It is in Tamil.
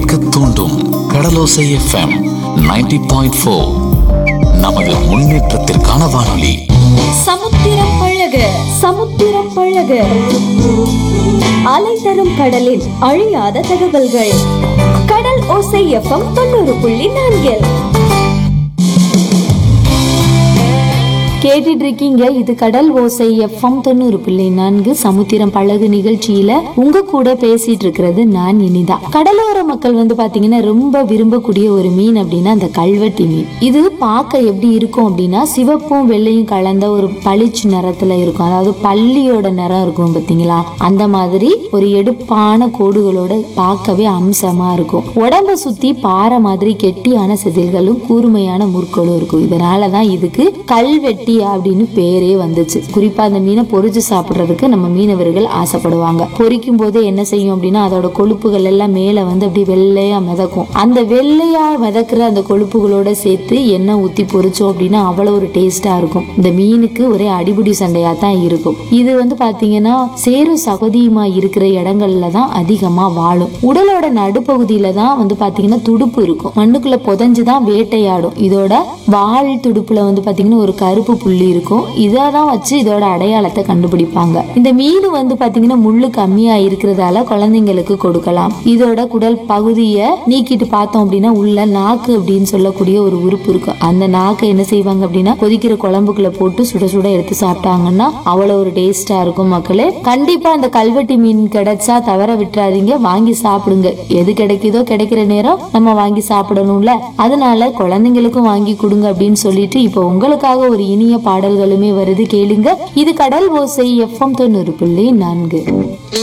கேட்க தூண்டும் கடலோசை எஃப்எம் 90.4 பாயிண்ட் ஃபோர் நமது முன்னேற்றத்திற்கான வானொலி சமுத்திரம் பழக சமுத்திரம் பழக அலை தரும் கடலில் அழியாத தகவல்கள் கடல் ஓசை எஃப்எம் தொண்ணூறு புள்ளி நான்கில் கேட்டுட்டு இருக்கீங்க இது கடல் ஓசை எஃப்எம் தொண்ணூறு புள்ளி நான்கு சமுத்திரம் பழகு நிகழ்ச்சியில உங்க கூட பேசிட்டு இருக்கிறது நான் இனிதா கடலோர மக்கள் வந்து பாத்தீங்கன்னா ரொம்ப விரும்பக்கூடிய ஒரு மீன் அப்படின்னா அந்த கல்வெட்டி மீன் இது பார்க்க எப்படி இருக்கும் அப்படின்னா சிவப்பும் வெள்ளையும் கலந்த ஒரு பளிச்சு நிறத்துல இருக்கும் அதாவது பள்ளியோட நிறம் இருக்கும் பாத்தீங்களா அந்த மாதிரி ஒரு எடுப்பான கோடுகளோட பார்க்கவே அம்சமா இருக்கும் உடம்ப சுத்தி பாறை மாதிரி கெட்டியான செதில்களும் கூர்மையான முற்களும் இருக்கும் இதனாலதான் இதுக்கு கல்வெட்டி அப்படின்னு பேரே வந்துச்சு குறிப்பா அந்த மீனை பொரிச்சு சாப்பிடுறதுக்கு நம்ம மீனவர்கள் ஆசைப்படுவாங்க பொரிக்கும் போது என்ன செய்யும் அப்படின்னா அதோட கொழுப்புகள் எல்லாம் மேல வந்து அப்படியே வெள்ளையா மிதக்கும் அந்த வெள்ளையா மிதக்கிற அந்த கொழுப்புகளோட சேர்த்து எண்ணெய் ஊத்தி பொரிச்சோம் அப்படின்னா அவ்வளவு ஒரு டேஸ்டா இருக்கும் இந்த மீனுக்கு ஒரே அடிபிடி சண்டையா தான் இருக்கும் இது வந்து பாத்தீங்கன்னா சேரும் சகதியுமா இருக்கிற இடங்கள்ல தான் அதிகமா வாழும் உடலோட நடுப்பகுதியில தான் வந்து பாத்தீங்கன்னா துடுப்பு இருக்கும் மண்ணுக்குள்ள புதைஞ்சு தான் வேட்டையாடும் இதோட வால் துடுப்புல வந்து பாத்தீங்கன்னா ஒரு கருப்பு புள்ளி இருக்கும் இதை தான் வச்சு இதோட அடையாளத்தை கண்டுபிடிப்பாங்க இந்த மீன் வந்து பாத்தீங்கன்னா முள்ளு கம்மியா இருக்கிறதால குழந்தைங்களுக்கு கொடுக்கலாம் இதோட குடல் பகுதியை நீக்கிட்டு பார்த்தோம் அப்படின்னா உள்ள நாக்கு அப்படின்னு சொல்லக்கூடிய ஒரு உறுப்பு இருக்கு அந்த நாக்கை என்ன செய்வாங்க அப்படின்னா கொதிக்கிற குழம்புக்குள்ள போட்டு சுட சுட எடுத்து சாப்பிட்டாங்கன்னா அவ்வளவு ஒரு டேஸ்டா இருக்கும் மக்களே கண்டிப்பா அந்த கல்வெட்டி மீன் கிடைச்சா தவற விட்டுறாதீங்க வாங்கி சாப்பிடுங்க எது கிடைக்குதோ கிடைக்கிற நேரம் நம்ம வாங்கி சாப்பிடணும்ல அதனால குழந்தைங்களுக்கும் வாங்கி கொடுங்க அப்படின்னு சொல்லிட்டு இப்போ உங்களுக்காக ஒரு இனிய பாடல்களுமே வருது கேளுங்க இது கடல் ஓசை எஃப்எம் தொண்ணூறு புள்ளி நான்கு